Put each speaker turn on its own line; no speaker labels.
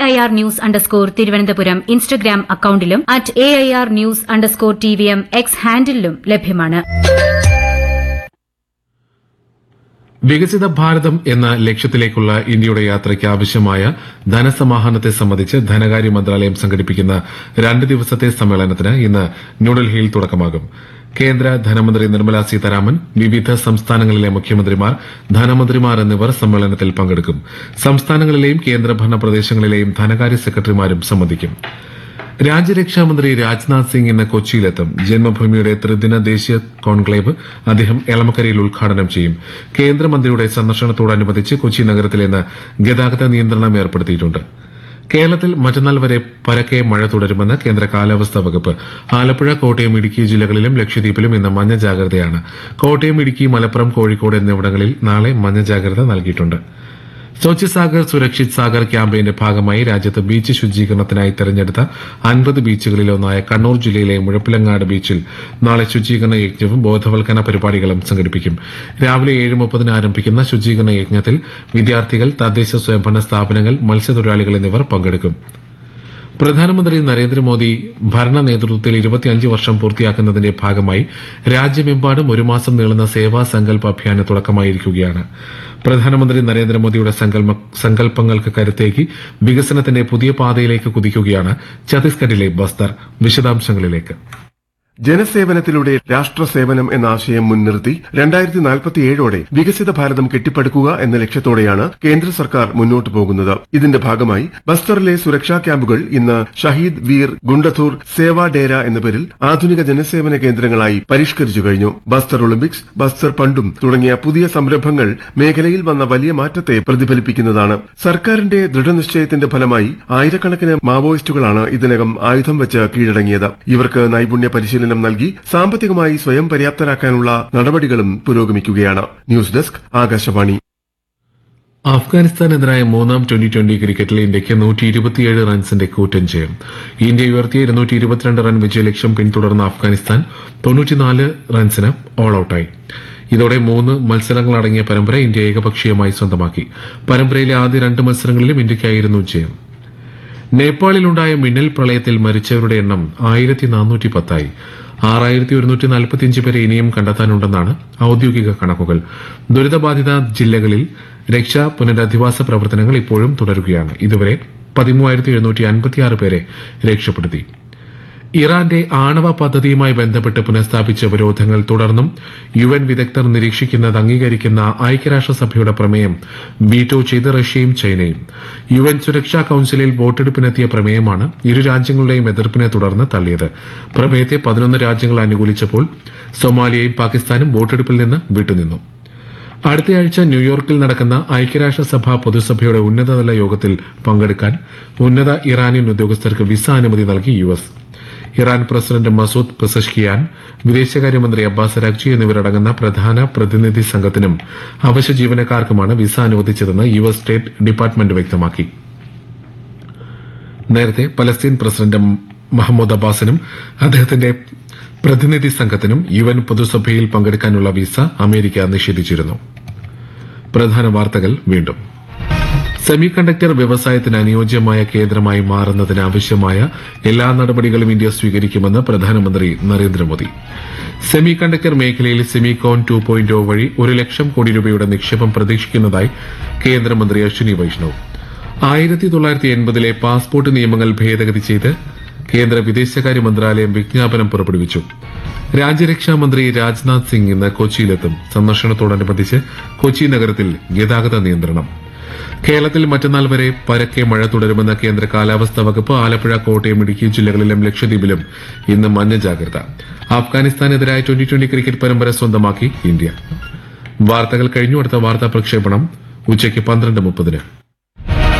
I R news underscore Thiruvananthapuram Instagram അക്കൌണ്ടിലും at A I R news underscore T V M X ഹാൻഡിലും ലഭ്യമാണ്
വികസിത ഭാരതം എന്ന ലക്ഷ്യത്തിലേക്കുള്ള ഇന്ത്യയുടെ യാത്രയ്ക്ക് ആവശ്യമായ ധനസമാഹരണത്തെ സംബന്ധിച്ച് ധനകാര്യ മന്ത്രാലയം സംഘടിപ്പിക്കുന്ന രണ്ട് ദിവസത്തെ സമ്മേളനത്തിന് ഇന്ന് ന്യൂഡൽഹിയിൽ തുടക്കമാകും കേന്ദ്ര ധനമന്ത്രി നിർമ്മല സീതാരാമൻ വിവിധ സംസ്ഥാനങ്ങളിലെ മുഖ്യമന്ത്രിമാർ ധനമന്ത്രിമാർ എന്നിവർ സമ്മേളനത്തിൽ പങ്കെടുക്കും സംസ്ഥാനങ്ങളിലെയും കേന്ദ്രഭരണ പ്രദേശങ്ങളിലെയും ധനകാര്യ സെക്രട്ടറിമാരും സംബന്ധിക്കും രാജ്യരക്ഷാമന്ത്രി രാജ്നാഥ് സിംഗ് ഇന്ന് കൊച്ചിയിലെത്തും ജന്മഭൂമിയുടെ ത്രിദിന ദേശീയ കോൺക്ലേവ് അദ്ദേഹം എളമക്കരയിൽ ഉദ്ഘാടനം ചെയ്യും കേന്ദ്രമന്ത്രിയുടെ സന്ദർശനത്തോടനുബന്ധിച്ച് കൊച്ചി നഗരത്തിൽ ഇന്ന് ഗതാഗത നിയന്ത്രണം ഏർപ്പെടുത്തിയിട്ടുണ്ട് കേരളത്തിൽ മറ്റന്നാൾ വരെ പരക്കെ മഴ തുടരുമെന്ന് കേന്ദ്ര കാലാവസ്ഥാ വകുപ്പ് ആലപ്പുഴ കോട്ടയം ഇടുക്കി ജില്ലകളിലും ലക്ഷദ്വീപിലും ഇന്ന് മഞ്ഞ ജാഗ്രതയാണ് കോട്ടയം ഇടുക്കി മലപ്പുറം കോഴിക്കോട് എന്നിവിടങ്ങളിൽ നാളെ മഞ്ഞ ജാഗ്രത നൽകിയിട്ടുണ്ട് സ്വച്ഛ് സാഗർ സുരക്ഷിത് സാഗർ ക്യാമ്പയിന്റെ ഭാഗമായി രാജ്യത്ത് ബീച്ച് ശുചീകരണത്തിനായി തെരഞ്ഞെടുത്ത അൻപത് ബീച്ചുകളിലൊന്നായ കണ്ണൂർ ജില്ലയിലെ മുഴപ്പിലങ്ങാട് ബീച്ചിൽ നാളെ ശുചീകരണ യജ്ഞവും ബോധവൽക്കരണ പരിപാടികളും സംഘടിപ്പിക്കും രാവിലെ ഏഴ് മുപ്പതിന് ആരംഭിക്കുന്ന ശുചീകരണ യജ്ഞത്തിൽ വിദ്യാർത്ഥികൾ തദ്ദേശ സ്വയംഭരണ സ്ഥാപനങ്ങൾ മത്സ്യത്തൊഴിലാളികൾ എന്നിവർ പങ്കെടുക്കും പ്രധാനമന്ത്രി നരേന്ദ്രമോദി ഭരണ നേതൃത്വത്തിൽ ഇരുപത്തിയഞ്ച് വർഷം പൂർത്തിയാക്കുന്നതിന്റെ ഭാഗമായി രാജ്യമെമ്പാടും ഒരു മാസം നീളുന്ന സേവാ സങ്കല്പ അഭിയാന് തുടക്കമായിരിക്കുകയാണ് പ്രധാനമന്ത്രി നരേന്ദ്രമോദിയുടെ സങ്കൽമ- സങ്കല്പങ്ങൾക്ക് കരുത്തേക്ക് വികസനത്തിന്റെ പുതിയ പാതയിലേക്ക് കുതിക്കുകയാണ് ഛത്തീസ്ഗഡിലെ ബസ്തർ വിശദാംശങ്ങളിലേക്ക്
ജനസേവനത്തിലൂടെ രാഷ്ട്രസേവനം എന്ന ആശയം മുൻനിർത്തി രണ്ടായിരത്തി നാൽപ്പത്തിയേഴോടെ വികസിത ഭാരതം കെട്ടിപ്പടുക്കുക എന്ന ലക്ഷ്യത്തോടെയാണ് കേന്ദ്ര സർക്കാർ മുന്നോട്ടു പോകുന്നത് ഇതിന്റെ ഭാഗമായി ബസ്തറിലെ സുരക്ഷാ ക്യാമ്പുകൾ ഇന്ന് ഷഹീദ് വീർ ഗുണ്ടഥൂർ സേവാ ഡേര എന്ന പേരിൽ ആധുനിക ജനസേവന കേന്ദ്രങ്ങളായി പരിഷ്കരിച്ചു കഴിഞ്ഞു ബസ്തർ ഒളിമ്പിക്സ് ബസ്തർ പണ്ടും തുടങ്ങിയ പുതിയ സംരംഭങ്ങൾ മേഖലയിൽ വന്ന വലിയ മാറ്റത്തെ പ്രതിഫലിപ്പിക്കുന്നതാണ് സർക്കാരിന്റെ ദൃഢനിശ്ചയത്തിന്റെ ഫലമായി ആയിരക്കണക്കിന് മാവോയിസ്റ്റുകളാണ് ഇതിനകം ആയുധം വെച്ച് കീഴടങ്ങിയത് ഇവർക്ക് നൈപുണ്യ പരിശീലനം നൽകി സാമ്പത്തികമായി സ്വയം പര്യാപ്തരാക്കാനുള്ള നടപടികളും പുരോഗമിക്കുകയാണ് ന്യൂസ് ഡെസ്ക് ആകാശവാണി
അഫ്ഗാനിസ്ഥാനെതിരായ മൂന്നാം ട്വന്റി ട്വന്റി ക്രിക്കറ്റിൽ ഇന്ത്യയ്ക്ക് നൂറ്റി ഇരുപത്തിയേഴ് റൺസിന്റെ കൂറ്റൻ ജയം ഇന്ത്യ ഉയർത്തിയ ഇരുന്നൂറ്റി ഇരുപത്തിരണ്ട് റൺ വിജയലക്ഷ്യം പിന്തുടർന്ന അഫ്ഗാനിസ്ഥാൻ തൊണ്ണൂറ്റിനാല് റൺസിന് ഓൾ ഔട്ടായി ഇതോടെ മൂന്ന് മത്സരങ്ങളടങ്ങിയ പരമ്പര ഇന്ത്യ ഏകപക്ഷീയമായി സ്വന്തമാക്കി പരമ്പരയിലെ ആദ്യ രണ്ട് മത്സരങ്ങളിലും ഇന്ത്യയ്ക്കായിരുന്നു ജയം നേപ്പാളിലുണ്ടായ മിന്നൽ പ്രളയത്തിൽ മരിച്ചവരുടെ എണ്ണം ആയിരത്തി നാനൂറ്റി പത്തായി ആറായിരത്തി ഒരുന്നൂറ്റി നാൽപ്പത്തിയഞ്ച് പേരെ ഇനിയും കണ്ടെത്താനുണ്ടെന്നാണ് ഔദ്യോഗിക കണക്കുകൾ ദുരിതബാധിത ജില്ലകളിൽ രക്ഷാ പുനരധിവാസ പ്രവർത്തനങ്ങൾ ഇപ്പോഴും തുടരുകയാണ് ഇതുവരെ പതിമൂവായിരത്തി എഴുന്നൂറ്റി അൻപത്തിയാറ് പേരെ രക്ഷപ്പെടുത്തി ഇറാന്റെ ആണവ പദ്ധതിയുമായി ബന്ധപ്പെട്ട് പുനഃസ്ഥാപിച്ച ഉപരോധങ്ങൾ തുടർന്നും യു എൻ വിദഗ്ധർ നിരീക്ഷിക്കുന്നത് അംഗീകരിക്കുന്ന ഐക്യരാഷ്ട്രസഭയുടെ പ്രമേയം വീറ്റോ ചെയ്ത് റഷ്യയും ചൈനയും യു എൻ സുരക്ഷാ കൌൺസിലിൽ വോട്ടെടുപ്പിനെത്തിയ പ്രമേയമാണ് ഇരു രാജ്യങ്ങളുടെയും എതിർപ്പിനെ തുടർന്ന് തള്ളിയത് പ്രമേയത്തെ പതിനൊന്ന് രാജ്യങ്ങൾ അനുകൂലിച്ചപ്പോൾ സൊമാലിയയും പാകിസ്ഥാനും വോട്ടെടുപ്പിൽ നിന്ന് വിട്ടുനിന്നു അടുത്തയാഴ്ച ന്യൂയോർക്കിൽ നടക്കുന്ന ഐക്യരാഷ്ട്രസഭ പൊതുസഭയുടെ ഉന്നതതല യോഗത്തിൽ പങ്കെടുക്കാൻ ഉന്നത ഇറാനിയൻ ഉദ്യോഗസ്ഥർക്ക് വിസ അനുമതി നൽകി U S Iran president Masoud Pezeshkian വിദേശകാര്യമന്ത്രി അബ്ബാസ് അരാക്ചി എന്നിവരടങ്ങുന്ന പ്രധാന പ്രതിനിധി സംഘത്തിനും അവശ്യ ജീവനക്കാർക്കുമാണ് വിസ അനുവദിച്ചതെന്ന് യു എസ് സ്റ്റേറ്റ് ഡിപ്പാർട്ട്മെന്റ് വ്യക്തമാക്കി നേരത്തെ പലസ്തീൻ പ്രസിഡന്റ് മഹമ്മൂദ് അബ്ബാസിനും അദ്ദേഹത്തിന്റെ പ്രതിനിധി സംഘത്തിനും യു എൻ പൊതുസഭയിൽ പങ്കെടുക്കാനുള്ള വിസ അമേരിക്ക നിഷേധിച്ചിരുന്നു പ്രധാന വാർത്തകൾ വീണ്ടും സെമി കണ്ടക്ടർ വ്യവസായത്തിന് അനുയോജ്യമായ കേന്ദ്രമായി മാറുന്നതിന് ആവശ്യമായ എല്ലാ നടപടികളും ഇന്ത്യ സ്വീകരിക്കുമെന്ന് പ്രധാനമന്ത്രി നരേന്ദ്രമോദി സെമി കണ്ടക്ടർ മേഖലയിൽ സെമികോൺ ടു പോയിന്റ് വഴി ഒരു ലക്ഷം കോടി രൂപയുടെ നിക്ഷേപം പ്രതീക്ഷിക്കുന്നതായി കേന്ദ്രമന്ത്രി അശ്വിനി വൈഷ്ണവ് ആയിരത്തി തൊള്ളായിരത്തി എൺപതിലെ പാസ്പോർട്ട് നിയമങ്ങൾ ഭേദഗതി ചെയ്ത് കേന്ദ്ര വിദേശകാര്യ മന്ത്രാലയം വിജ്ഞാപനം പുറപ്പെടുവിച്ചു രാജ്യരക്ഷാ മന്ത്രി രാജ്നാഥ് സിംഗ് ഇന്ന് കൊച്ചിയിലെത്തും സന്ദർശനത്തോടനുബന്ധിച്ച് കൊച്ചി നഗരത്തിൽ ഗതാഗത നിയന്ത്രണം കേരളത്തിൽ മറ്റന്നാൾ വരെ പരക്കെ മഴ തുടരുമെന്ന കേന്ദ്ര കാലാവസ്ഥാ വകുപ്പ് ആലപ്പുഴ കോട്ടയം ഇടുക്കി ജില്ലകളിലും ലക്ഷദ്വീപിലും ഇന്ന് മഞ്ഞ ജാഗ്രത അഫ്ഗാനിസ്ഥാനെതിരായ ട്വന്റി ട്വന്റി ക്രിക്കറ്റ് പരമ്പര സ്വന്തമാക്കി ഇന്ത്യ വാർത്തകൾ കഴിഞ്ഞു അടുത്ത വാർത്താ പ്രക്ഷേപണം ഉച്ചയ്ക്ക് പന്ത്രണ്ട് മുപ്പതിന്